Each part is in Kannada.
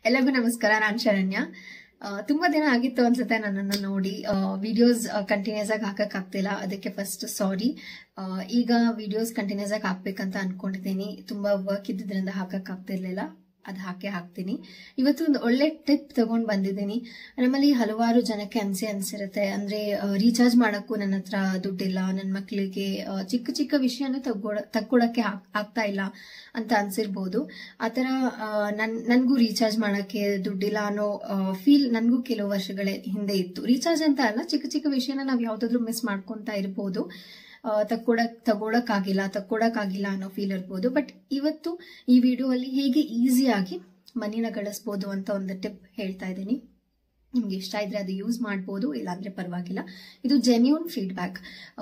ಎಲ್ಲರಿಗೂ ನಮಸ್ಕಾರ ನಾನು ಶರಣ್ಯ ಆ, ತುಂಬಾ ದಿನ ಆಗಿತ್ತು ಅನ್ಸುತ್ತೆ ನನ್ನನ್ನು ನೋಡಿ ವಿಡಿಯೋಸ್ ಕಂಟಿನ್ಯೂಸ್ ಆಗಿ ಹಾಕಕ್ ಆಗ್ತಿಲ್ಲ ಅದಕ್ಕೆ ಫಸ್ಟ್ ಸಾರಿ ಈಗ ವಿಡಿಯೋಸ್ ಕಂಟಿನ್ಯೂಸ್ ಆಗಿ ಹಾಕ್ಬೇಕಂತ ಅನ್ಕೊಂಡಿದ್ದೀನಿ ತುಂಬಾ ವರ್ಕ್ ಇದ್ದಿದ್ರಿಂದ ಹಾಕಕ್ ಆಗ್ತಿರ್ಲಿಲ್ಲ ಅದು ಹಾಕೇ ಹಾಕ್ತೀನಿ ಇವತ್ತು ಒಂದು ಒಳ್ಳೆ ಟಿಪ್ ತಗೊಂಡ್ ಬಂದಿದ್ದೀನಿ ನಮ್ಮಲ್ಲಿ ಹಲವಾರು ಜನಕ್ಕೆ ಅನ್ಸೆ ಅನ್ಸಿರುತ್ತೆ ಅಂದ್ರೆ ರೀಚಾರ್ಜ್ ಮಾಡಕ್ಕೂ ನನ್ನ ಹತ್ರ ದುಡ್ಡಿಲ್ಲ ನನ್ನ ಮಕ್ಕಳಿಗೆ ಚಿಕ್ಕ ಚಿಕ್ಕ ವಿಷಯನ ತಗೊಳ ತಕ್ಕೊಳಕ್ಕೆ ಆಗ್- ಆಗ್ತಾ ಇಲ್ಲ ಅಂತ ಅನ್ಸಿರ್ಬೋದು ಆತರ ಆ, ನನ್ ನನ್ಗೂ ರೀಚಾರ್ಜ್ ಮಾಡಕ್ಕೆ ದುಡ್ಡಿಲ್ಲ ಅನ್ನೋ ಫೀಲ್ ನನ್ಗೂ ಕೆಲವು ವರ್ಷಗಳ ಹಿಂದೆ ಇತ್ತು ರೀಚಾರ್ಜ್ ಅಂತ ಅಲ್ಲ ಚಿಕ್ಕ ಚಿಕ್ಕ ವಿಷಯನ ನಾವ್ ಯಾವ್ದಾದ್ರು ಮಿಸ್ ಮಾಡ್ಕೊಂತ ಇರ್ಬೋದು ಆ, ತಕ್ಕೊಡಕ್ ತಗೊಳಕ್ಕಾಗಿಲ್ಲ ತಕ್ಕೊಡಕ್ಕಾಗಿಲ್ಲ ಅನ್ನೋ ಫೀಲ್ ಇರ್ಬೋದು ಬಟ್ ಇವತ್ತು ಈ ವಿಡಿಯೋ ಅಲ್ಲಿ ಹೇಗೆ ಈಸಿಯಾಗಿ ಮನಿನ ಗಳಿಸ್ಬೋದು ಅಂತ ಒಂದು ಟಿಪ್ ಹೇಳ್ತಾ ಇದ್ದೀನಿ ನಿಮ್ಗೆ ಇಷ್ಟ ಇದ್ರೆ ಅದು ಯೂಸ್ ಮಾಡ್ಬೋದು ಇಲ್ಲಾಂದ್ರೆ ಪರವಾಗಿಲ್ಲ ಇದು ಜೆನ್ಯೂನ್ ಫೀಡ್ಬ್ಯಾಕ್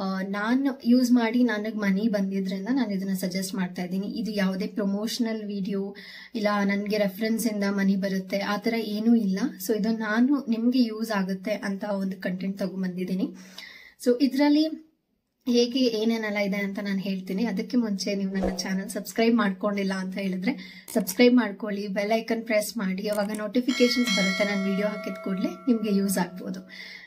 ನಾನು ಯೂಸ್ ಮಾಡಿ ನನಗೆ ಮನಿ ಬಂದಿದ್ರಿಂದ ನಾನು ಇದನ್ನ ಸಜೆಸ್ಟ್ ಮಾಡ್ತಾ ಇದ್ದೀನಿ ಇದು ಯಾವುದೇ ಪ್ರಮೋಷನಲ್ ವಿಡಿಯೋ ಇಲ್ಲ ನನಗೆ ರೆಫರೆನ್ಸ್ ಇಂದ ಮನಿ ಬರುತ್ತೆ ಆ ಥರ ಏನೂ ಇಲ್ಲ ಸೊ ಇದು ನಾನು ನಿಮ್ಗೆ ಯೂಸ್ ಆಗುತ್ತೆ ಅಂತ ಒಂದು ಕಂಟೆಂಟ್ ತಗೊಂಡ್ಬಂದಿದ್ದೀನಿ ಸೊ ಇದರಲ್ಲಿ ಹೇಗೆ ಏನೇನೆಲ್ಲ ಇದೆ ಅಂತ ನಾನು ಹೇಳ್ತೀನಿ ಅದಕ್ಕೆ ಮುಂಚೆ ನೀವು ನನ್ನ ಚಾನಲ್ ಸಬ್ಸ್ಕ್ರೈಬ್ ಮಾಡ್ಕೊಂಡಿಲ್ಲ ಅಂತ ಹೇಳಿದ್ರೆ ಸಬ್ಸ್ಕ್ರೈಬ್ ಮಾಡ್ಕೊಳ್ಳಿ ಬೆಲ್ ಐಕನ್ ಪ್ರೆಸ್ ಮಾಡಿ ಅವಾಗ ನೋಟಿಫಿಕೇಶನ್ಸ್ ಬರುತ್ತೆ ನಾನು ವಿಡಿಯೋ ಹಾಕಿದ ಕೂಡಲೇ ನಿಮಗೆ ಯೂಸ್ ಆಗ್ಬೋದು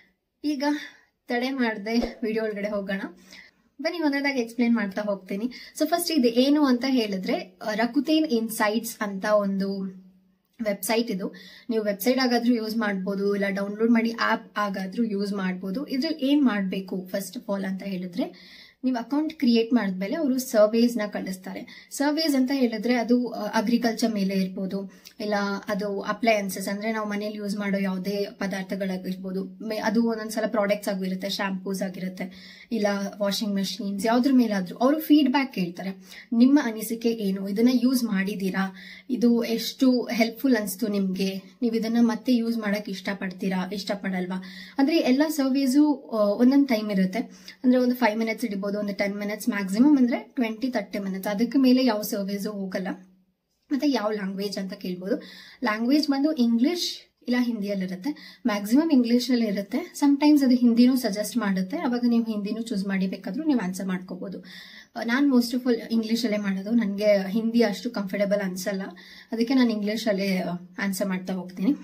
ಈಗ ತಡೆ ಮಾಡದೆ ವಿಡಿಯೋ ಒಳಗಡೆ ಹೋಗೋಣ ಬನ್ನಿ ಒಂದೊಂದಾಗಿ ಎಕ್ಸ್ಪ್ಲೇನ್ ಮಾಡ್ತಾ ಹೋಗ್ತೀನಿ ಸೊ ಫಸ್ಟ್ ಇದು ಏನು ಅಂತ ಹೇಳಿದ್ರೆ ರಕುತೇನ್ ಇನ್ಸೈಟ್ಸ್ ಅಂತ ಒಂದು ವೆಬ್ಸೈಟ್ ಇದು ನೀವು ವೆಬ್ಸೈಟ್ ಆಗಾದ್ರೂ ಯೂಸ್ ಮಾಡ್ಬೋದು ಇಲ್ಲ ಡೌನ್ಲೋಡ್ ಮಾಡಿ ಆಪ್ ಆಗಾದ್ರೂ ಯೂಸ್ ಮಾಡ್ಬೋದು ಇದ್ರಲ್ಲಿ ಏನ್ ಮಾಡಬೇಕು ಫಸ್ಟ್ ಆಫ್ ಆಲ್ ಅಂತ ಹೇಳಿದ್ರೆ ನೀವು ಅಕೌಂಟ್ ಕ್ರಿಯೇಟ್ ಮಾಡಿದ್ಮೇಲೆ ಅವರು ಸರ್ವೇಸ್ ನ ಕಳಿಸ್ತಾರೆ ಸರ್ವೇಸ್ ಅಂತ ಹೇಳಿದ್ರೆ ಅದು ಅಗ್ರಿಕಲ್ಚರ್ ಮೇಲೆ ಇರ್ಬೋದು ಇಲ್ಲ ಅದು ಅಪ್ಲಯನ್ಸಸ್ ಅಂದ್ರೆ ನಾವು ಮನೇಲಿ ಯೂಸ್ ಮಾಡೋ ಯಾವುದೇ ಪದಾರ್ಥಗಳಾಗಿರ್ಬೋದು ಮೆ- ಅದು ಒಂದೊಂದ್ಸಲ ಪ್ರಾಡಕ್ಟ್ಸ್ ಆಗಿರುತ್ತೆ ಶಾಂಪೂಸ್ ಆಗಿರುತ್ತೆ ಇಲ್ಲ ವಾಷಿಂಗ್ ಮಷೀನ್ಸ್ ಯಾವ್ದ್ರ ಮೇಲಾದ್ರೂ ಅವರು ಫೀಡ್ಬ್ಯಾಕ್ ಕೇಳ್ತಾರೆ ನಿಮ್ಮ ಅನಿಸಿಕೆ ಏನು ಇದನ್ನ ಯೂಸ್ ಮಾಡಿದೀರಾ ಇದು ಎಷ್ಟು ಹೆಲ್ಪ್ಫುಲ್ ಅನ್ಸ್ತು ನಿಮ್ಗೆ ನೀವು ಇದನ್ನ ಮತ್ತೆ ಯೂಸ್ ಮಾಡಕ್ ಇಷ್ಟಪಡ್ತೀರಾ ಇಷ್ಟಪಡಲ್ವಾ ಅಂದ್ರೆ ಎಲ್ಲ ಸರ್ವೇಸು ಒಂದೊಂದು ಟೈಮ್ ಇರುತ್ತೆ ಅಂದ್ರೆ ಒಂದು ಫೈವ್ ಮಿನಿಟ್ಸ್ ಇಡ್ಬೋದು ಒಂದು ಟೆನ್ ಮಿನಿಟ್ಸ್ ಮ್ಯಾಕ್ಸಿಮಮ್ ಅಂದ್ರೆ ಟ್ವೆಂಟಿ ತರ್ಟಿ ಮಿನಿಟ್ಸ್ ಅದಕ್ಕೆ ಮೇಲೆ ಯಾವ ಸರ್ವೇಸು ಹೋಗಲ್ಲ ಮತ್ತೆ ಯಾವ ಲ್ಯಾಂಗ್ವೇಜ್ ಅಂತ ಕೇಳ್ಬೋದು ಲ್ಯಾಂಗ್ವೇಜ್ ಬಂದು ಇಂಗ್ಲಿಷ್ ಇಲ್ಲ ಹಿಂದಿಯಲ್ಲಿರುತ್ತೆ ಮ್ಯಾಕ್ಸಿಮಮ್ ಇಂಗ್ಲಿಷ್ ಅಲ್ಲಿ ಇರುತ್ತೆ ಟೈಮ್ಸ್ ಅದು ಹಿಂದಿನೂ ಸಜೆಸ್ಟ್ ಮಾಡುತ್ತೆ ಅವಾಗ ನೀವು ಹಿಂದಿನೂ ಚೂಸ್ ಮಾಡಿ ಬೇಕಾದ್ರೂ ನೀವು ಆನ್ಸರ್ ಮಾಡ್ಕೋಬಹುದು ನಾನು ಮೋಸ್ಟ್ ಆಫ್ ಆಲ್ ಇಂಗ್ಲಿಷ್ ಅಲ್ಲೇ ಮಾಡೋದು ನನಗೆ ಹಿಂದಿ ಅಷ್ಟು ಕಂಫರ್ಟಬಲ್ ಅನ್ಸಲ್ಲ ಅದಕ್ಕೆ ನಾನು ಇಂಗ್ಲಿಷ್ ಅಲ್ಲೇ ಆನ್ಸರ್ ಮಾಡ್ತಾ ಹೋಗ್ತೀನಿ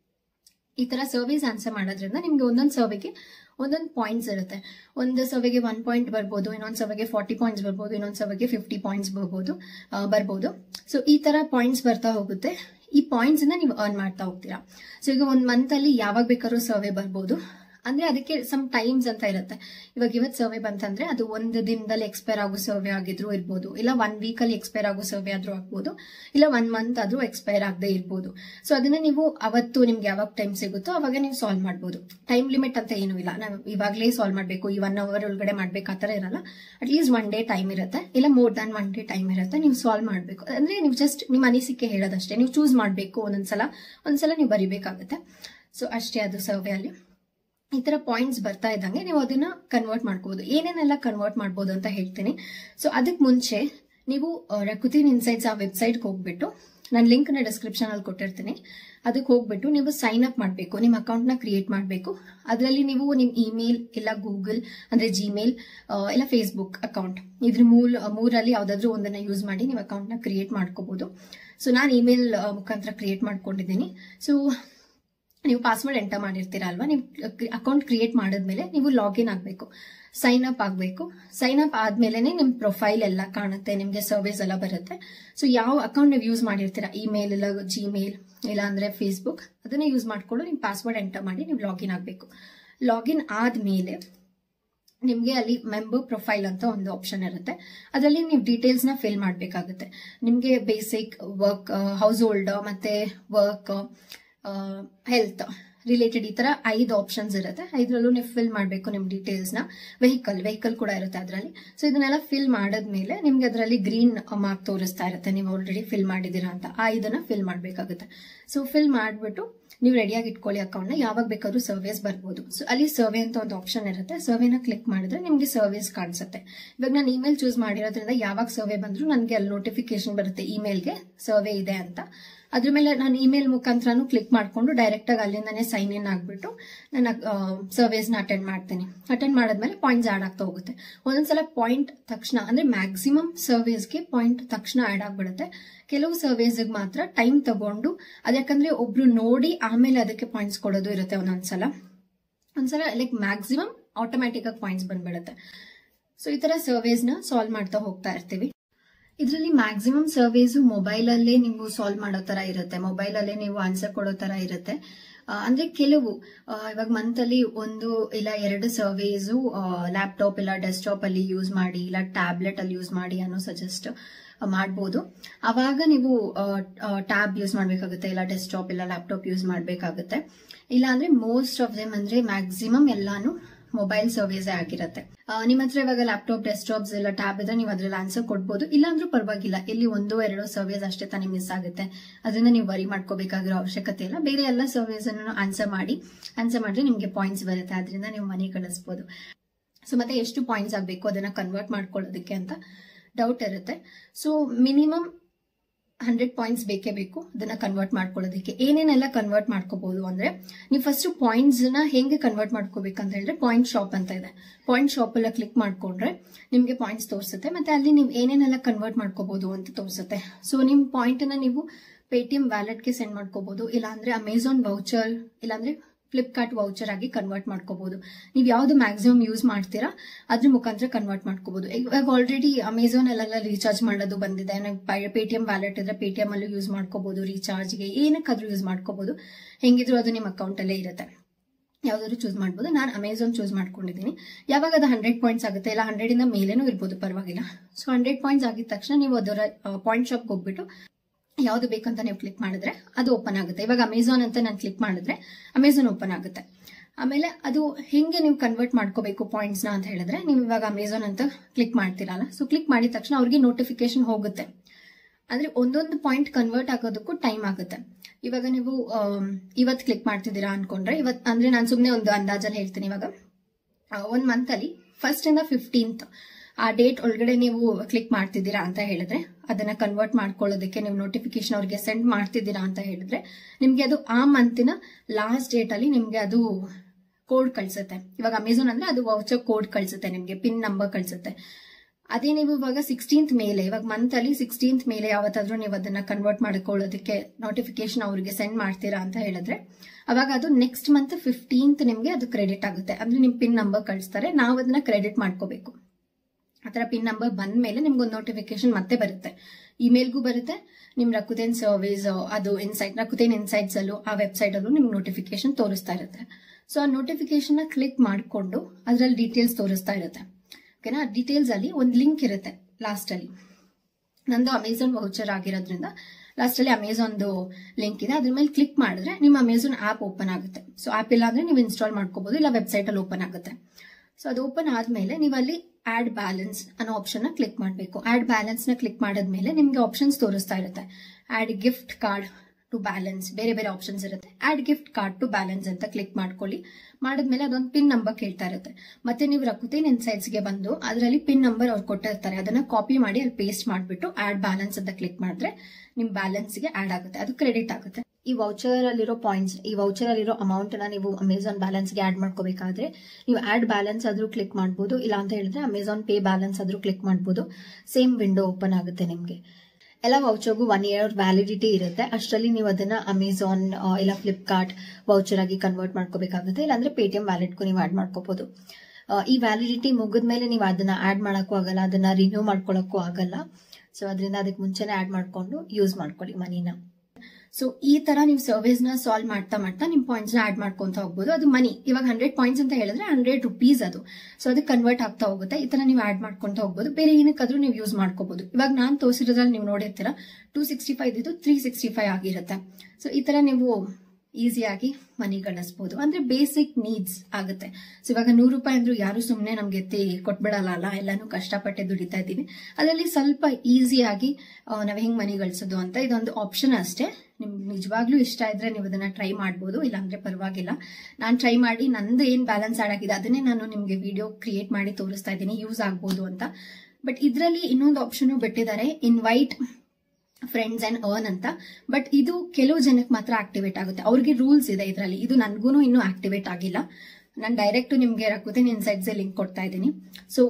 ಈ ತರ ಸರ್ವೇಸ್ ಆನ್ಸರ್ ಮಾಡೋದ್ರಿಂದ ನಿಮ್ಗೆ ಒಂದೊಂದು ಸರ್ವೆಗೆ ಒಂದೊಂದು ಪಾಯಿಂಟ್ಸ್ ಇರುತ್ತೆ ಒಂದು ಸರ್ವೆಗೆ ಒನ್ ಪಾಯಿಂಟ್ ಬರ್ಬೋದು ಇನ್ನೊಂದು ಸರ್ವೆಗೆ ಫಾರ್ಟಿ ಪಾಯಿಂಟ್ಸ್ ಬರ್ಬೋದು ಇನ್ನೊಂದು ಸರ್ವೆಗೆ ಫಿಫ್ಟಿ ಪಾಯಿಂಟ್ಸ್ ಬರ್ಬೋದು ಆ, ಬರ್ಬೋದು ಸೊ ಈ ತರ ಪಾಯಿಂಟ್ಸ್ ಬರ್ತಾ ಹೋಗುತ್ತೆ ಈ ಪಾಯಿಂಟ್ಸ್ ಇಂದ ನೀವು ಅರ್ನ್ ಮಾಡ್ತಾ ಹೋಗ್ತೀರಾ ಸೊ ಈಗ ಒಂದು ಮಂತ್ ಅಲ್ಲಿ ಯಾವಾಗ ಬೇಕಾದ್ರೂ ಸರ್ವೆ ಬರ್ಬೋದು ಅಂದ್ರೆ ಅದಕ್ಕೆ ಸಮ್ ಟೈಮ್ಸ್ ಅಂತ ಇರುತ್ತೆ ಇವಾಗ ಇವತ್ತು ಸರ್ವೆ ಬಂತಂದ್ರೆ ಅದು ಒಂದು ದಿನದಲ್ಲಿ ಎಕ್ಸ್ಪೈರ್ ಆಗೋ ಸರ್ವೆ ಆಗಿದ್ರು ಇರ್ಬೋದು ಇಲ್ಲ ಒನ್ ವೀಕ್ ಅಲ್ಲಿ ಎಕ್ಸ್ಪೈರ್ ಆಗೋ ಸರ್ವೆ ಆದ್ರೂ ಆಗ್ಬೋದು ಇಲ್ಲ ಒನ್ ಮಂತ್ ಆದ್ರೂ ಎಕ್ಸ್ಪೈರ್ ಆಗದೆ ಇರ್ಬೋದು ಸೊ ಅದನ್ನ ನೀವು ಅವತ್ತು ನಿಮ್ಗೆ ಯಾವಾಗ ಟೈಮ್ ಸಿಗುತ್ತೋ ಅವಾಗ ನೀವು ಸಾಲ್ವ್ ಮಾಡ್ಬೋದು ಟೈಮ್ ಲಿಮಿಟ್ ಅಂತ ಏನೂ ಇಲ್ಲ ನಾವು ಇವಾಗಲೇ ಸಾಲ್ವ್ ಮಾಡಬೇಕು ಈ ಒನ್ ಅವರ್ ಒಳಗಡೆ ಮಾಡ್ಬೇಕು ಆ ಥರ ಇರಲ್ಲ ಅಟ್ಲೀಸ್ಟ್ ಒನ್ ಡೇ ಟೈಮ್ ಇರುತ್ತೆ ಇಲ್ಲ more than one day time ಇರುತ್ತೆ ನೀವು ಸಾಲ್ವ್ ಮಾಡಬೇಕು ಅಂದ್ರೆ ನೀವು ಜಸ್ಟ್ ನಿಮ್ಮ ಅನಿಸಿಕೆ ಹೇಳೋದಷ್ಟೇ ನೀವು ಚೂಸ್ ಮಾಡಬೇಕು ಒಂದೊಂದ್ಸಲ ಒಂದ್ಸಲ ನೀವು ಬರಿಬೇಕಾಗುತ್ತೆ ಸೊ ಅಷ್ಟೇ ಅದು ಸರ್ವೆ ಅಲ್ಲಿ ಈ ತರ ಪಾಯಿಂಟ್ಸ್ ಬರ್ತಾ ಇದ್ದಂಗೆ ನೀವು ಅದನ್ನ ಕನ್ವರ್ಟ್ ಮಾಡ್ಕೋಬಹುದು ಏನೇನೆಲ್ಲ ಕನ್ವರ್ಟ್ ಮಾಡ್ಬೋದು ಅಂತ ಹೇಳ್ತೀನಿ ಸೊ ಅದಕ್ಕೆ ಮುಂಚೆ ನೀವು ರಕುತಿನ್ ಇನ್ಸೈಟ್ಸ್ ಆ ವೆಬ್ಸೈಟ್ಗೆ ಹೋಗ್ಬಿಟ್ಟು ನಾನು ಲಿಂಕ್ ನ ಡಿಸ್ಕ್ರಿಪ್ಷನ್ ಅಲ್ಲಿ ಕೊಟ್ಟಿರ್ತೀನಿ ಅದಕ್ಕೆ ಹೋಗ್ಬಿಟ್ಟು ನೀವು ಸೈನ್ ಅಪ್ ಮಾಡಬೇಕು ನಿಮ್ಮ ಅಕೌಂಟ್ ನ ಕ್ರಿಯೇಟ್ ಮಾಡಬೇಕು ಅದರಲ್ಲಿ ನೀವು ನಿಮ್ಮ ಇಮೇಲ್ ಇಲ್ಲ ಗೂಗಲ್ ಅಂದ್ರೆ ಜಿಮೇಲ್ ಇಲ್ಲ ಫೇಸ್ಬುಕ್ ಅಕೌಂಟ್ ಇದ್ರ ಮೂಲ್ ಮೂರಲ್ಲಿ ಯಾವ್ದಾದ್ರು ಒಂದನ್ನ ಯೂಸ್ ಮಾಡಿ ನೀವು ಅಕೌಂಟ್ ನ ಕ್ರಿಯೇಟ್ ಮಾಡ್ಕೋಬಹುದು ಸೊ ನಾನು ಇಮೇಲ್ ಮುಖಾಂತರ ಕ್ರಿಯೇಟ್ ಮಾಡ್ಕೊಂಡಿದ್ದೀನಿ ಸೊ ನೀವು ಪಾಸ್ವರ್ಡ್ ಎಂಟರ್ ಮಾಡಿರ್ತೀರಾ ಅಲ್ವಾ ನೀವು ಅಕೌಂಟ್ ಕ್ರಿಯೇಟ್ ಮಾಡಿದ್ಮೇಲೆ ನೀವು ಲಾಗಿನ್ ಆಗಬೇಕು ಸೈನ್ ಅಪ್ ಆಗಬೇಕು ಸೈನ್ ಅಪ್ ಆದ್ಮೇಲೆ ನಿಮ್ ಪ್ರೊಫೈಲ್ ಎಲ್ಲ ಕಾಣುತ್ತೆ ನಿಮ್ಗೆ ಸರ್ವಿಸ್ ಎಲ್ಲ ಬರುತ್ತೆ ಸೊ ಯಾವ ಅಕೌಂಟ್ ನೀವು ಯೂಸ್ ಮಾಡಿರ್ತೀರಾ ಇಮೇಲ್ ಇಲ್ಲ ಜಿಮೇಲ್ ಇಲ್ಲ ಅಂದ್ರೆ ಫೇಸ್ಬುಕ್ ಅದನ್ನ ಯೂಸ್ ಮಾಡ್ಕೊಂಡು ನಿಮ್ ಪಾಸ್ವರ್ಡ್ ಎಂಟರ್ ಮಾಡಿ ನೀವು ಲಾಗಿನ್ ಆಗಬೇಕು ಲಾಗಿನ್ ಆದ್ಮೇಲೆ ನಿಮಗೆ ಅಲ್ಲಿ ಮೆಂಬರ್ ಪ್ರೊಫೈಲ್ ಅಂತ ಒಂದು ಆಪ್ಷನ್ ಇರುತ್ತೆ ಅದರಲ್ಲಿ ನೀವು ಡೀಟೇಲ್ಸ್ ನ ಫಿಲ್ ಮಾಡಬೇಕಾಗುತ್ತೆ ನಿಮಗೆ ಬೇಸಿಕ್ ವರ್ಕ್ ಹೌಸ್ ಹೋಲ್ಡ್ ಮತ್ತೆ ವರ್ಕ್ ಹೆಲ್ತ್ ರಿಲೇಟೆಡ್ ಈ ತರ ಐದು ಆಪ್ಷನ್ಸ್ ಇರುತ್ತೆ ಐದರಲ್ಲೂ ನೀವು ಫಿಲ್ ಮಾಡಬೇಕು ನಿಮ್ಮ ಡೀಟೇಲ್ಸ್ ನ ವೆಹಿಕಲ್ ವೆಹಿಕಲ್ ಕೂಡ ಇರುತ್ತೆ ಅದರಲ್ಲಿ ಸೊ ಇದನ್ನೆಲ್ಲ ಫಿಲ್ ಮಾಡಿದ್ಮೇಲೆ ನಿಮ್ಗೆ ಅದರಲ್ಲಿ ಗ್ರೀನ್ ಮಾರ್ಕ್ ತೋರಿಸ್ತಾ ಇರುತ್ತೆ ನೀವು ಆಲ್ರೆಡಿ ಫಿಲ್ ಮಾಡಿದೀರಾ ಅಂತ ಆ ಇದನ್ನ ಫಿಲ್ ಮಾಡಬೇಕಾಗುತ್ತೆ ಸೊ ಫಿಲ್ ಮಾಡಿಬಿಟ್ಟು ನೀವು ರೆಡಿಯಾಗಿ ಇಟ್ಕೊಳ್ಳಿ ಅಕೌಂಟ್ನ ಯಾವಾಗ ಬೇಕಾದ್ರೂ ಸರ್ವಿಸ್ ಬರ್ಬೋದು ಸೊ ಅಲ್ಲಿ ಸರ್ವೆ ಅಂತ ಒಂದು ಆಪ್ಷನ್ ಇರುತ್ತೆ ಸರ್ವೆನ ಕ್ಲಿಕ್ ಮಾಡಿದ್ರೆ ನಿಮಗೆ ಸರ್ವಿಸ್ ಕಾಣಿಸುತ್ತೆ ಇವಾಗ ನಾನು ಇಮೇಲ್ ಚೂಸ್ ಮಾಡಿರೋದ್ರಿಂದ ಯಾವಾಗ ಸರ್ವೆ ಬಂದ್ರು ನನಗೆ ಅಲ್ಲಿ ನೋಟಿಫಿಕೇಶನ್ ಬರುತ್ತೆ ಇಮೇಲ್ಗೆ ಸರ್ವೆ ಇದೆ ಅಂತ ಅದ್ರ ಮೇಲೆ ನಾನು ಇಮೇಲ್ ಮುಖಾಂತರನೂ ಕ್ಲಿಕ್ ಮಾಡಿಕೊಂಡು ಡೈರೆಕ್ಟಾಗಿ ಅಲ್ಲಿಂದನೇ ಸೈನ್ ಇನ್ ಆಗಿಬಿಟ್ಟು ನನ್ನ ಸರ್ವೇಸ್ನ ಅಟೆಂಡ್ ಮಾಡ್ತೀನಿ ಅಟೆಂಡ್ ಮಾಡಿದ್ಮೇಲೆ ಪಾಯಿಂಟ್ಸ್ ಆ್ಯಡ್ ಆಗ್ತಾ ಹೋಗುತ್ತೆ ಒಂದೊಂದ್ಸಲ ಪಾಯಿಂಟ್ ತಕ್ಷಣ ಅಂದರೆ ಮ್ಯಾಕ್ಸಿಮಮ್ ಸರ್ವೇಸ್ಗೆ ಪಾಯಿಂಟ್ ತಕ್ಷಣ ಆ್ಯಡ್ ಆಗಿಬಿಡುತ್ತೆ ಕೆಲವು ಸರ್ವೇಸ್ಗೆ ಮಾತ್ರ ಟೈಮ್ ತಗೊಂಡು ಅದಕ್ಕಂದ್ರೆ ಒಬ್ರು ನೋಡಿ ಆಮೇಲೆ ಅದಕ್ಕೆ ಪಾಯಿಂಟ್ಸ್ ಕೊಡೋದು ಇರುತ್ತೆ ಒಂದೊಂದ್ಸಲ ಒಂದ್ಸಲ ಲೈಕ್ ಮ್ಯಾಕ್ಸಿಮಮ್ ಆಟೋಮ್ಯಾಟಿಕ್ ಆಗಿ ಪಾಯಿಂಟ್ಸ್ ಬಂದ್ಬಿಡುತ್ತೆ ಸೊ ಈ ತರ ಸರ್ವೇಸ್ ನ ಸಾಲ್ವ್ ಮಾಡ್ತಾ ಹೋಗ್ತಾ ಇರ್ತೀವಿ ಇದರಲ್ಲಿ ಮ್ಯಾಕ್ಸಿಮಮ್ ಸರ್ವೇಸು ಮೊಬೈಲಲ್ಲೇ ನೀವು ಸಾಲ್ವ್ ಮಾಡೋ ತರ ಇರುತ್ತೆ ಮೊಬೈಲಲ್ಲೇ ನೀವು ಆನ್ಸರ್ ಕೊಡೋ ತರ ಇರುತ್ತೆ ಆ, ಅಂದ್ರೆ ಕೆಲವು ಆ, ಇವಾಗ ಮಂತ್ ಅಲ್ಲಿ ಒಂದು ಇಲ್ಲ ಎರಡು ಸರ್ವೇಸು ಲ್ಯಾಪ್ಟಾಪ್ ಇಲ್ಲ ಡೆಸ್ಕ್ಟಾಪ್ ಅಲ್ಲಿ ಯೂಸ್ ಮಾಡಿ ಇಲ್ಲ ಟ್ಯಾಬ್ಲೆಟ್ ಅಲ್ಲಿ ಯೂಸ್ ಮಾಡಿ ಅನ್ನೋ ಸಜೆಸ್ಟ್ ಮಾಡ್ಬೋದು ಅವಾಗ ನೀವು ಟ್ಯಾಬ್ ಯೂಸ್ ಮಾಡಬೇಕಾಗುತ್ತೆ ಇಲ್ಲ ಡೆಸ್ಕ್ಟಾಪ್ ಇಲ್ಲ ಲ್ಯಾಪ್ಟಾಪ್ ಯೂಸ್ ಮಾಡಬೇಕಾಗುತ್ತೆ ಇಲ್ಲ ಅಂದ್ರೆ ಮೋಸ್ಟ್ ಆಫ್ ದೆಮ್ ಅಂದ್ರೆ ಮ್ಯಾಕ್ಸಿಮಮ್ ಎಲ್ಲಾನು ಮೊಬೈಲ್ ಸರ್ವಿಸ್ ಆಗಿರುತ್ತೆ ಆ, ನಿಮ್ಮ ಹತ್ರ ಇವಾಗ ಲ್ಯಾಪ್ಟಾಪ್ ಡೆಸ್ಕ್ಟಾಪ್ಸ್ ಎಲ್ಲ ಟ್ಯಾಬ್ ಇದ್ರೆ ನೀವು ಅದ್ರಲ್ಲಿ ಆನ್ಸರ್ ಕೊಡ್ಬೋದು ಇಲ್ಲಾಂದ್ರೂ ಪರವಾಗಿಲ್ಲ ಇಲ್ಲಿ ಒಂದು ಎರಡು ಸರ್ವಿಸ್ ಅಷ್ಟೇ ತಾನೇ ಮಿಸ್ ಆಗುತ್ತೆ ಅದರಿಂದ ನೀವು ವರಿ ಮಾಡ್ಕೋಬೇಕಾಗಿರೋ ಅವಶ್ಯಕತೆ ಇಲ್ಲ ಬೇರೆ ಎಲ್ಲ ಸರ್ವಿಸ್ ಅನ್ನು ಆನ್ಸರ್ ಮಾಡಿ ಆನ್ಸರ್ ಮಾಡಿದ್ರೆ ನಿಮಗೆ ಪಾಯಿಂಟ್ಸ್ ಬರುತ್ತೆ ಅದರಿಂದ ನೀವು ಮನಿ ಗಳಿಸ್ಬೋದು ಸೊ ಮತ್ತೆ ಎಷ್ಟು ಪಾಯಿಂಟ್ಸ್ ಆಗಬೇಕು ಅದನ್ನ ಕನ್ವರ್ಟ್ ಮಾಡ್ಕೊಳ್ಳೋದಕ್ಕೆ ಅಂತ ಡೌಟ್ ಇರುತ್ತೆ ಸೊ ಮಿನಿಮಮ್ ಹಂಡ್ರೆಡ್ ಪಾಯಿಂಟ್ಸ್ ಬೇಕೇ ಬೇಕು ಅದನ್ನ ಕನ್ವರ್ಟ್ ಮಾಡ್ಕೊಳ್ಳೋದಕ್ಕೆ ಏನೇನೆಲ್ಲ ಕನ್ವರ್ಟ್ ಮಾಡ್ಕೋಬಹುದು ಅಂದ್ರೆ ನೀವು ಫಸ್ಟ್ ಪಾಯಿಂಟ್ಸ್ ನ ಹೆಂಗೆ ಕನ್ವರ್ಟ್ ಮಾಡ್ಕೋಬೇಕಂತ ಹೇಳಿದ್ರೆ ಪಾಯಿಂಟ್ ಶಾಪ್ ಅಂತ ಇದೆ ಪಾಯಿಂಟ್ ಶಾಪ್ ಎಲ್ಲ ಕ್ಲಿಕ್ ಮಾಡ್ಕೊಂಡ್ರೆ ನಿಮಗೆ ಪಾಯಿಂಟ್ಸ್ ತೋರಿಸುತ್ತೆ ಮತ್ತೆ ಅಲ್ಲಿ ನೀವು ಏನೇನೆಲ್ಲ ಕನ್ವರ್ಟ್ ಮಾಡ್ಕೋಬಹುದು ಅಂತ ತೋರಿಸುತ್ತೆ ಸೊ ನಿಮ್ ಪಾಯಿಂಟ್ ನ ನೀವು ಪೇಟಿಎಂ ವ್ಯಾಲೆಟ್ಗೆ ಸೆಂಡ್ ಮಾಡ್ಕೋಬಹುದು ಇಲ್ಲಾಂದ್ರೆ ಅಮೆಝಾನ್ ವೌಚರ್ ಇಲ್ಲಾಂದ್ರೆ ಫ್ಲಿಪ್ಕಾರ್ಟ್ ವೌಚರ್ ಆಗಿ ಕನ್ವರ್ಟ್ ಮಾಡ್ಕೋಬಹುದು ನೀವು ಯಾವ್ದು ಮ್ಯಾಕ್ಸಿಮಮ್ ಯೂಸ್ ಮಾಡ್ತೀರಾ ಅದ್ರ ಮುಖಾಂತರ ಕನ್ವರ್ಟ್ ಮಾಡ್ಕೋಬಹುದು ಇವಾಗ ಆಲ್ರೆಡಿ ಅಮೆಝಾನ್ ಅಲ್ಲೆಲ್ಲ ರೀಚಾರ್ಜ್ ಮಾಡೋದು ಬಂದಿದೆ ಪೇಟಿಎಂ ವ್ಯಾಲೆಟ್ ಇದ್ರೆ ಪೇಟಿಎಂ ಅಲ್ಲೂ ಯೂಸ್ ಮಾಡ್ಕೋಬಹುದು ರೀಚಾರ್ಜ್ಗೆ ಏನಕ್ಕಾದ್ರೂ ಯೂಸ್ ಮಾಡ್ಕೋಬಹುದು ಹೆಂಗಿದ್ರು ಅದು ನಿಮ್ಮ ಅಕೌಂಟ್ ಅಲ್ಲೇ ಇರುತ್ತೆ ಯಾವ್ದಾದ್ರು ಚೂಸ್ ಮಾಡ್ಬೋದು ನಾನು ಅಮೆಝಾನ್ ಚೂಸ್ ಮಾಡ್ಕೊಂಡಿದ್ದೀನಿ ಯಾವಾಗ ಅದು ಹಂಡ್ರೆಡ್ ಪಾಯಿಂಟ್ಸ್ ಆಗುತ್ತೆ ಇಲ್ಲ ಹಂಡ್ರೆಡ್ ಇಂದ ಮೇಲೇನೂ ಇರ್ಬೋದು ಪರವಾಗಿಲ್ಲ ಸೊ ಹಂಡ್ರೆಡ್ ಪಾಯಿಂಟ್ಸ್ ಆಗಿದ ತಕ್ಷಣ ನೀವು ಅದರ ಪಾಯಿಂಟ್ ಶಾಪ್ಗೆ ಹೋಗ್ಬಿಟ್ಟು ಯಾವ್ದು ಬೇಕಂತ ನೀವು ಕ್ಲಿಕ್ ಮಾಡಿದ್ರೆ ಅದು ಓಪನ್ ಆಗುತ್ತೆ ಇವಾಗ ಅಮೆಝಾನ್ ಅಂತ ನಾನು ಕ್ಲಿಕ್ ಮಾಡಿದ್ರೆ ಅಮೆಝಾನ್ ಓಪನ್ ಆಗುತ್ತೆ ಆಮೇಲೆ ಅದು ಹೆಂಗೆ ನೀವು ಕನ್ವರ್ಟ್ ಮಾಡ್ಕೋಬೇಕು ಪಾಯಿಂಟ್ಸ್ನ ಅಂತ ಹೇಳಿದ್ರೆ ನೀವು ಇವಾಗ ಅಮೆಝಾನ್ ಅಂತ ಕ್ಲಿಕ್ ಮಾಡ್ತೀರಲ್ಲ ಸೊ ಕ್ಲಿಕ್ ಮಾಡಿದ ತಕ್ಷಣ ಅವ್ರಿಗೆ ನೋಟಿಫಿಕೇಶನ್ ಹೋಗುತ್ತೆ ಅಂದ್ರೆ ಒಂದೊಂದು ಪಾಯಿಂಟ್ ಕನ್ವರ್ಟ್ ಆಗೋದಕ್ಕೂ ಟೈಮ್ ಆಗುತ್ತೆ ಇವಾಗ ನೀವು ಇವತ್ತು ಕ್ಲಿಕ್ ಮಾಡ್ತಿದ್ದೀರಾ ಅನ್ಕೊಂಡ್ರೆ ಇವತ್ತು ಅಂದ್ರೆ ನಾನು ಸುಮ್ಮನೆ ಒಂದು ಅಂದಾಜಲ್ಲಿ ಹೇಳ್ತೀನಿ ಇವಾಗ ಒಂದು ಮಂತಲ್ಲಿ ಫಸ್ಟ್ ಇಂದ ಫಿಫ್ಟೀನ್ತ್ ಆ ಡೇಟ್ ಒಳಗಡೆ ನೀವು ಕ್ಲಿಕ್ ಮಾಡ್ತಿದ್ದೀರಾ ಅಂತ ಹೇಳಿದ್ರೆ ಅದನ್ನ ಕನ್ವರ್ಟ್ ಮಾಡ್ಕೊಳ್ಳೋದಕ್ಕೆ ನೀವು ನೋಟಿಫಿಕೇಶನ್ ಅವ್ರಿಗೆ ಸೆಂಡ್ ಮಾಡ್ತಿದ್ದೀರಾ ಅಂತ ಹೇಳಿದ್ರೆ ನಿಮ್ಗೆ ಅದು ಆ ಮಂತಿನ ಲಾಸ್ಟ್ ಡೇಟ್ ಅಲ್ಲಿ ನಿಮ್ಗೆ ಅದು ಕೋಡ್ ಕಳ್ಸುತ್ತೆ ಇವಾಗ ಅಮೆಝಾನ್ ಅಂದ್ರೆ ಅದು ವೌಚರ್ ಕೋಡ್ ಕಳ್ಸುತ್ತೆ ನಿಮ್ಗೆ ಪಿನ್ ನಂಬರ್ ಕಳ್ಸುತ್ತೆ ಅದೇ ನೀವು ಇವಾಗ ಸಿಕ್ಸ್ಟೀನ್ತ್ ಮೇಲೆ ಇವಾಗ ಮಂತ್ ಅಲ್ಲಿ ಸಿಕ್ಸ್ಟೀನ್ತ್ ಮೇಲೆ ಯಾವತ್ತಾದ್ರೂ ನೀವು ಅದನ್ನ ಕನ್ವರ್ಟ್ ಮಾಡ್ಕೊಳ್ಳೋದಕ್ಕೆ ನೋಟಿಫಿಕೇಶನ್ ಅವ್ರಿಗೆ ಸೆಂಡ್ ಮಾಡ್ತೀರಾ ಅಂತ ಹೇಳಿದ್ರೆ ಅವಾಗ ಅದು ನೆಕ್ಸ್ಟ್ ಮಂತ್ ಫಿಫ್ಟೀನ್ತ್ ನಿಮ್ಗೆ ಅದು ಕ್ರೆಡಿಟ್ ಆಗುತ್ತೆ ಅಂದ್ರೆ ನಿಮ್ ಪಿನ್ ನಂಬರ್ ಕಳಿಸ್ತಾರೆ ನಾವು ಅದನ್ನ ಕ್ರೆಡಿಟ್ ಮಾಡ್ಕೋಬೇಕು ಆತರ ಪಿನ್ ನಂಬರ್ ಬಂದ ಮೇಲೆ ನಿಮ್ಗೆ ಒಂದು ನೋಟಿಫಿಕೇಶನ್ ಮತ್ತೆ ಬರುತ್ತೆ ಇಮೇಲ್ಗೂ ಬರುತ್ತೆ ನಿಮ್ ರಕುತೇನ್ ಸರ್ವಿಸ್ ಅದು ಇನ್ಸೈಟ್ ರಕುತೇನ್ ಇನ್ಸೈಟ್ಸ್ ಅಲ್ಲೂ ಆ ವೆಬ್ಸೈಟ್ ಅಲ್ಲೂ ನಿಮ್ಗೆ ನೋಟಿಫಿಕೇಶನ್ ತೋರಿಸ್ತಾ ಇರುತ್ತೆ ಸೊ ಆ ನೋಟಿಫಿಕೇಶನ್ ನ ಕ್ಲಿಕ್ ಮಾಡಿಕೊಂಡು ಅದರಲ್ಲಿ ಡೀಟೇಲ್ಸ್ ತೋರಿಸ್ತಾ ಇರುತ್ತೆ ಓಕೆನಾ ಡೀಟೇಲ್ಸ್ ಅಲ್ಲಿ ಒಂದು ಲಿಂಕ್ ಇರುತ್ತೆ ಲಾಸ್ಟ್ ಅಲ್ಲಿ ನಂದು ಅಮೆಝಾನ್ ವೌಚರ್ ಆಗಿರೋದ್ರಿಂದ ಲಾಸ್ಟ್ ಅಲ್ಲಿ ಅಮೆಝಾನ್ದು ಲಿಂಕ್ ಇದೆ ಅದ್ರ ಮೇಲೆ ಕ್ಲಿಕ್ ಮಾಡಿದ್ರೆ ನಿಮ್ಮ ಅಮೆಝಾನ್ ಆಪ್ ಓಪನ್ ಆಗುತ್ತೆ ಸೊ ಆಪ್ ಇಲ್ಲ ಅಂದ್ರೆ ನೀವು ಇನ್ಸ್ಟಾಲ್ ಮಾಡ್ಕೋಬಹುದು ಇಲ್ಲ ವೆಬ್ಸೈಟ್ ಅಲ್ಲಿ ಓಪನ್ ಆಗುತ್ತೆ ಸೊ ಅದು ಓಪನ್ ಆದ್ಮೇಲೆ ನೀವು ಅಲ್ಲಿ ಆಡ್ ಬ್ಯಾಲೆನ್ಸ್ ಅನ್ನೋ ಆಪ್ಷನ್ ನ ಕ್ಲಿಕ್ ಮಾಡಬೇಕು ಆಡ್ ಬ್ಯಾಲೆನ್ಸ್ ನ ಕ್ಲಿಕ್ ಮಾಡಿದ್ಮೇಲೆ ನಿಮ್ಗೆ ಆಪ್ಷನ್ಸ್ ತೋರಿಸ್ತಾ ಇರುತ್ತೆ add gift card to balance ಬೇರೆ ಬೇರೆ ಆಪ್ಷನ್ಸ್ ಇರುತ್ತೆ add gift card to balance ಅಂತ ಕ್ಲಿಕ್ ಮಾಡ್ಕೊಳ್ಳಿ ಮಾಡಿದ್ಮೇಲೆ ಅದೊಂದು ಪಿನ್ ನಂಬರ್ ಕೇಳ್ತಾ ಇರುತ್ತೆ ಮತ್ತೆ ನೀವು ರಕುತೇನ್ ಇನ್ಸೈಟ್ಸ್ಗೆ ಬಂದು ಅದರಲ್ಲಿ ಪಿನ್ ನಂಬರ್ ಅವ್ರು ಕೊಟ್ಟಿರ್ತಾರೆ ಅದನ್ನ ಕಾಪಿ ಮಾಡಿ ಅಲ್ಲಿ ಪೇಸ್ಟ್ ಮಾಡಿಬಿಟ್ಟು ಆಡ್ ಬ್ಯಾಲೆನ್ಸ್ ಅಂತ ಕ್ಲಿಕ್ ಮಾಡಿದ್ರೆ ನಿಮ್ ಬ್ಯಾಲೆನ್ಸ್ಗೆ ಆಡ್ ಆಗುತ್ತೆ ಅದು ಕ್ರೆಡಿಟ್ ಆಗುತ್ತೆ ಈ ವೌಚರ್ ಅಲ್ಲಿರೋ ಪಾಯಿಂಟ್ಸ್ ಈ ವೌಚರ್ ಅಲ್ಲಿರೋ ಅಮೌಂಟ್ ನ ನೀವು ಅಮೆಝಾನ್ ಬ್ಯಾಲೆನ್ಸ್ಗೆ ಆಡ್ ಮಾಡ್ಕೋಬೇಕಾದ್ರೆ ನೀವು ಆಡ್ ಬ್ಯಾಲೆನ್ಸ್ ಆದ್ರೂ ಕ್ಲಿಕ್ ಮಾಡ್ಬೋದು ಇಲ್ಲ ಅಂತ ಹೇಳಿದ್ರೆ ಅಮೆಝಾನ್ ಪೇ ಬ್ಯಾಲೆನ್ಸ್ ಆದ್ರೂ ಕ್ಲಿಕ್ ಮಾಡ್ಬೋದು ಸೇಮ್ ವಿಂಡೋ ಓಪನ್ ಆಗುತ್ತೆ ನಿಮಗೆ ಎಲ್ಲ ವೌಚರ್ಗೂ ಒನ್ ಇಯರ್ ವ್ಯಾಲಿಡಿಟಿ ಇರುತ್ತೆ ಅಷ್ಟರಲ್ಲಿ ನೀವು ಅದನ್ನ ಅಮೆಝಾನ್ ಇಲ್ಲ ಫ್ಲಿಪ್ಕಾರ್ಟ್ ವೌಚರ್ ಆಗಿ ಕನ್ವರ್ಟ್ ಮಾಡ್ಕೋಬೇಕಾಗುತ್ತೆ ಇಲ್ಲಾಂದ್ರೆ ಪೇಟಿಎಂ ವ್ಯಾಲೆಟ್ಗೂ ನೀವು ಆಡ್ ಮಾಡ್ಕೋಬಹುದು ಈ ವ್ಯಾಲಿಡಿಟಿ ಮುಗಿದ್ಮೇಲೆ ನೀವು ಅದನ್ನ ಆಡ್ ಮಾಡೋಕ್ಕೂ ಆಗಲ್ಲ ಅದನ್ನ ರಿನ್ಯೂ ಮಾಡ್ಕೊಳ್ಳೋಕ್ಕೂ ಆಗಲ್ಲ ಸೊ ಅದರಿಂದ ಅದಕ್ಕೆ ಮುಂಚೆನೆ ಆಡ್ ಮಾಡ್ಕೊಂಡು ಯೂಸ್ ಮಾಡ್ಕೊಳ್ಳಿ ಮನಿನ ಸೊ ಈ ತರ ನೀವು ಸರ್ವಿಸ್ ನ ಸಾಲ್ವ್ ಮಾಡ್ತಾ ಮಾಡ್ತಾ ನಿಮ್ ಪಾಯಿಂಟ್ಸ್ ನ ಆಡ್ ಮಾಡ್ಕೊಂತ ಹೋಗ್ಬೋದು ಅದು ಮನಿ ಇವಾಗ ಹಂಡ್ರೆಡ್ ಪಾಯಿಂಟ್ಸ್ ಅಂತ ಹೇಳಿದ್ರೆ ಹಂಡ್ರೆಡ್ ರುಪೀಸ್ ಅದು ಸೊ ಅದು ಕನ್ವರ್ಟ್ ಆಗ್ತಾ ಹೋಗುತ್ತೆ ಈ ತರ ನೀವು ಆಡ್ ಮಾಡ್ಕೊಂತ ಹೋಗ್ಬೋದು ಬೇರೆ ಏನಕ್ಕಾದ್ರೂ ನೀವು ಯೂಸ್ ಮಾಡ್ಕೋಬಹುದು ಇವಾಗ ನಾನು ತೋರಿಸಿರೋದ್ರಲ್ಲಿ ನೀವು ನೋಡಿರ್ತೀರ ಟೂ ಸಿಕ್ಸ್ಟಿ ಫೈವ್ ಇದ್ದು ತ್ರೀ ಸಿಕ್ಸ್ಟಿ ಫೈವ್ ಆಗಿರುತ್ತೆ ಸೊ ಈ ತರ ನೀವು ಈಸಿಯಾಗಿ ಮನಿ ಗಳಿಸ್ಬೋದು ಅಂದ್ರೆ ಬೇಸಿಕ್ ನೀಡ್ಸ್ ಆಗುತ್ತೆ ಸೊ ಇವಾಗ ನೂರು ರೂಪಾಯಿ ಅಂದ್ರೂ ಯಾರು ಸುಮ್ಮನೆ ನಮ್ಗೆ ಎತ್ತಿ ಕೊಟ್ಬಿಡಲ್ಲ ಅಲ್ಲ ಎಲ್ಲಾನು ಕಷ್ಟಪಟ್ಟೆ ದುಡಿತಾ ಇದ್ದೀವಿ ಅದರಲ್ಲಿ ಸ್ವಲ್ಪ ಈಸಿಯಾಗಿ ನಾವ್ ಹೆಂಗ್ ಮನಿ ಗಳಿಸೋದು ಅಂತ ಇದೊಂದು ಆಪ್ಷನ್ ಅಷ್ಟೇ ನಿಮ್ಗೆ ನಿಜವಾಗ್ಲೂ ಇಷ್ಟ ಇದ್ರೆ ನೀವು ಅದನ್ನ ಟ್ರೈ ಮಾಡ್ಬೋದು ಇಲ್ಲಾಂದ್ರೆ ಪರವಾಗಿಲ್ಲ ನಾನು ಟ್ರೈ ಮಾಡಿ ನಂದು ಏನ್ ಬ್ಯಾಲೆನ್ಸ್ ಆಡ್ ಆಗಿದೆ ಅದನ್ನೇ ನಾನು ನಿಮ್ಗೆ ವಿಡಿಯೋ ಕ್ರಿಯೇಟ್ ಮಾಡಿ ತೋರಿಸ್ತಾ ಇದ್ದೀನಿ ಯೂಸ್ ಆಗ್ಬೋದು ಅಂತ ಬಟ್ ಇದರಲ್ಲಿ ಇನ್ನೊಂದು ಆಪ್ಷನ್ ಬಿಟ್ಟಿದ್ದಾರೆ ಇನ್ವೈಟ್ ಫ್ರೆಂಡ್ಸ್ ಅಂಡ್ ಅರ್ನ್ ಅಂತ ಬಟ್ ಇದು ಕೆಲವು ಜನಕ್ಕೆ ಮಾತ್ರ ಆಕ್ಟಿವೇಟ್ ಆಗುತ್ತೆ ಅವ್ರಿಗೆ ರೂಲ್ಸ್ ಇದೆ ಇದರಲ್ಲಿ ಇದು ನನಗೂ ಇನ್ನೂ ಆಕ್ಟಿವೇಟ್ ಆಗಿಲ್ಲ ನಾನು ಡೈರೆಕ್ಟ್ ನಿಮಗೆ ರಕುದಿನ್ ಇನ್ಸೈಟ್ಸ್ ಲಿಂಕ್ ಕೊಡ್ತಾ ಇದ್ದೀನಿ ಸೊ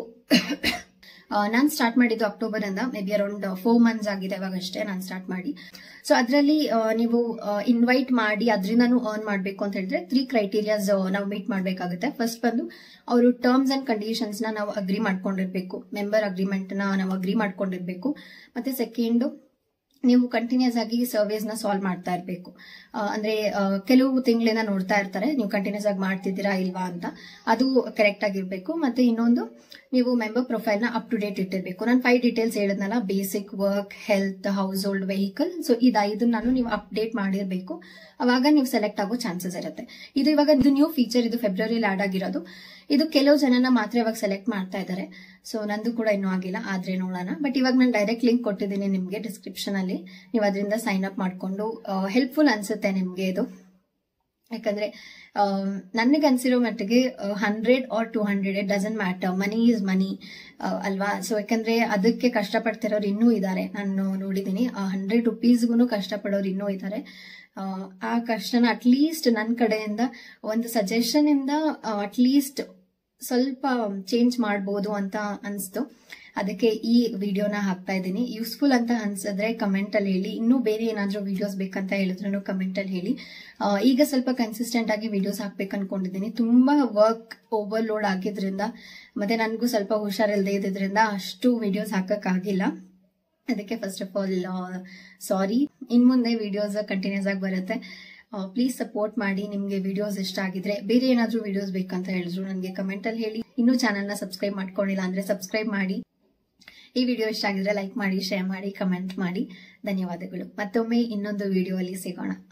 ನಾನು ಸ್ಟಾರ್ಟ್ ಮಾಡಿದ್ದು ಅಕ್ಟೋಬರ್ ಇಂದ maybe around four months ಆಗಿದೆ ಅವಾಗಷ್ಟೇ ನಾನು ಸ್ಟಾರ್ಟ್ ಮಾಡಿ ಸೊ ಅದರಲ್ಲಿ ನೀವು ಇನ್ವೈಟ್ ಮಾಡಿ ಅದರಿಂದನೂ ಅರ್ನ್ ಮಾಡಬೇಕು ಅಂತ ಹೇಳಿದ್ರೆ ತ್ರೀ ಕ್ರೈಟೀರಿಯಾಸ್ ನಾವು ಮೀಟ್ ಮಾಡಬೇಕಾಗುತ್ತೆ ಫಸ್ಟ್ ಬಂದು ಅವರು ಟರ್ಮ್ಸ್ ಅಂಡ್ ಕಂಡೀಷನ್ಸ್ನ ನಾವು ಅಗ್ರಿ ಮಾಡ್ಕೊಂಡಿರ್ಬೇಕು ಮೆಂಬರ್ ಅಗ್ರಿಮೆಂಟ್ನ ನಾವು ಅಗ್ರಿ ಮಾಡ್ಕೊಂಡಿರ್ಬೇಕು ಮತ್ತೆ ಸೆಕೆಂಡು ನೀವು ಕಂಟಿನ್ಯೂಸ್ ಆಗಿ ಸರ್ವೇಸ್ ನ ಸಾಲ್ವ್ ಮಾಡ್ತಾ ಇರಬೇಕು ಅಂದ್ರೆ ಆ, ಕೆಲವು ತಿಂಗಳಿಂದ ನೋಡ್ತಾ ಇರ್ತಾರೆ ನೀವು ಕಂಟಿನ್ಯೂಸ್ ಆಗಿ ಮಾಡ್ತಿದ್ದೀರಾ ಇಲ್ವಾ ಅಂತ ಅದು ಕರೆಕ್ಟ್ ಆಗಿರ್ಬೇಕು ಮತ್ತೆ ಇನ್ನೊಂದು ನೀವು ಮೆಂಬರ್ ಪ್ರೊಫೈಲ್ ನ ಅಪ್ ಟು ಡೇಟ್ ಇಟ್ಟಿರ್ಬೇಕು ನಾನು ಫೈವ್ ಡೀಟೇಲ್ಸ್ ಹೇಳಿದ್ನಲ್ಲ basic work health household vehicle so ಇದು ಐದನ್ನು ನೀವು ಅಪ್ಡೇಟ್ ಮಾಡಿರ್ಬೇಕು ಅವಾಗ ನೀವು ಸೆಲೆಕ್ಟ್ ಆಗೋ ಚಾನ್ಸಸ್ ಇರುತ್ತೆ ಇದು ಇವಾಗ ಇದು ನ್ಯೂ ಫೀಚರ್ ಇದು ಫೆಬ್ರವರಿಲಿ ಆಡ್ ಆಗಿರೋದು ಇದು ಕೆಲವು ಜನನ ಮಾತ್ರ ಇವಾಗ ಸೆಲೆಕ್ಟ್ ಮಾಡ್ತಾ ಇದ್ದಾರೆ ಸೊ ನಂದು ಕೂಡ ಇನ್ನೂ ಆಗಿಲ್ಲ ಆದ್ರೆ ನೋಡೋಣ ಬಟ್ ಇವಾಗ ನಾನು ಡೈರೆಕ್ಟ್ ಲಿಂಕ್ ಕೊಟ್ಟಿದ್ದೀನಿ ನಿಮಗೆ ಡಿಸ್ಕ್ರಿಪ್ಷನ್ ಅಲ್ಲಿ ನೀವು ಅದರಿಂದ ಸೈನ್ ಅಪ್ ಮಾಡ್ಕೊಂಡು ಹೆಲ್ಪ್ಫುಲ್ ಅನ್ಸುತ್ತೆ ನಿಮಗೆ ಇದು ಯಾಕಂದ್ರೆ ನನಗೆ ಅನ್ಸಿರೋ ಮಟ್ಟಿಗೆ hundred or two hundred it doesn't matter money is money ಅಲ್ವಾ ಸೊ ಯಾಕಂದ್ರೆ ಅದಕ್ಕೆ ಕಷ್ಟಪಡ್ತಿರೋರು ಇನ್ನೂ ಇದ್ದಾರೆ ನಾನು ನೋಡಿದ್ದೀನಿ ಹಂಡ್ರೆಡ್ ರುಪೀಸ್ಗೂ ಕಷ್ಟಪಡೋರು ಇನ್ನೂ ಇದ್ದಾರೆ ಆ, ಆ ಕಷ್ಟನ ಅಟ್ಲೀಸ್ಟ್ ನನ್ನ ಕಡೆಯಿಂದ ಒಂದು ಸಜೆಷನ್ ಇಂದ ಅಟ್ಲೀಸ್ಟ್ ಸ್ವಲ್ಪ ಚೇಂಜ್ ಮಾಡ್ಬೋದು ಅಂತ ಅನಿಸ್ತು ಅದಕ್ಕೆ ಈ ವಿಡಿಯೋನ ಹಾಕ್ತಾ ಇದ್ದೀನಿ ಯೂಸ್ಫುಲ್ ಅಂತ ಅನ್ಸಿದ್ರೆ ಕಮೆಂಟ್ ಅಲ್ಲಿ ಹೇಳಿ ಇನ್ನೂ ಬೇರೆ ಏನಾದರೂ ವಿಡಿಯೋಸ್ ಬೇಕಂತ ಹೇಳಿದ್ರು ಕಮೆಂಟ್ ಅಲ್ಲಿ ಹೇಳಿ ಆ, ಈಗ ಸ್ವಲ್ಪ ಕನ್ಸಿಸ್ಟೆಂಟ್ ಆಗಿ ವಿಡಿಯೋಸ್ ಹಾಕ್ಬೇಕು ಅನ್ಕೊಂಡಿದ್ದೀನಿ ತುಂಬಾ ವರ್ಕ್ ಓವರ್ಲೋಡ್ ಆಗಿದ್ರಿಂದ ಮತ್ತೆ ನನಗೂ ಸ್ವಲ್ಪ ಹುಷಾರಿಲ್ಲದೆ ಇದ್ದಿದ್ರಿಂದ ಅಷ್ಟು ವಿಡಿಯೋಸ್ ಹಾಕಕ್ಕಾಗಿಲ್ಲ ಅದಕ್ಕೆ ಫಸ್ಟ್ ಆಫ್ ಆಲ್ ಸಾರಿ ಇನ್ ಮುಂದೆ ವಿಡಿಯೋಸ್ ಕಂಟಿನ್ಯೂಸ್ ಆಗಿ ಬರುತ್ತೆ ಪ್ಲೀಸ್ ಸಪೋರ್ಟ್ ಮಾಡಿ ನಿಮಗೆ ವಿಡಿಯೋಸ್ ಇಷ್ಟ ಆಗಿದ್ರೆ ಬೇರೆ ಏನಾದರೂ ವಿಡಿಯೋಸ್ ಬೇಕಂತ ಹೇಳಿದ್ರು ನನಗೆ ಕಮೆಂಟ್ ಅಲ್ಲಿ ಹೇಳಿ ಇನ್ನೂ ಚಾನಲ್ನ ಸಬ್ಸ್ಕ್ರೈಬ್ ಮಾಡ್ಕೊಂಡಿಲ್ಲ ಅಂದ್ರೆ ಸಬ್ಸ್ಕ್ರೈಬ್ ಮಾಡಿ ಈ ವಿಡಿಯೋ ಇಷ್ಟ ಆಗಿದ್ರೆ ಲೈಕ್ ಮಾಡಿ ಶೇರ್ ಮಾಡಿ ಕಮೆಂಟ್ ಮಾಡಿ ಧನ್ಯವಾದಗಳು ಮತ್ತೊಮ್ಮೆ ಇನ್ನೊಂದು ವಿಡಿಯೋ ಅಲ್ಲಿ ಸಿಗೋಣ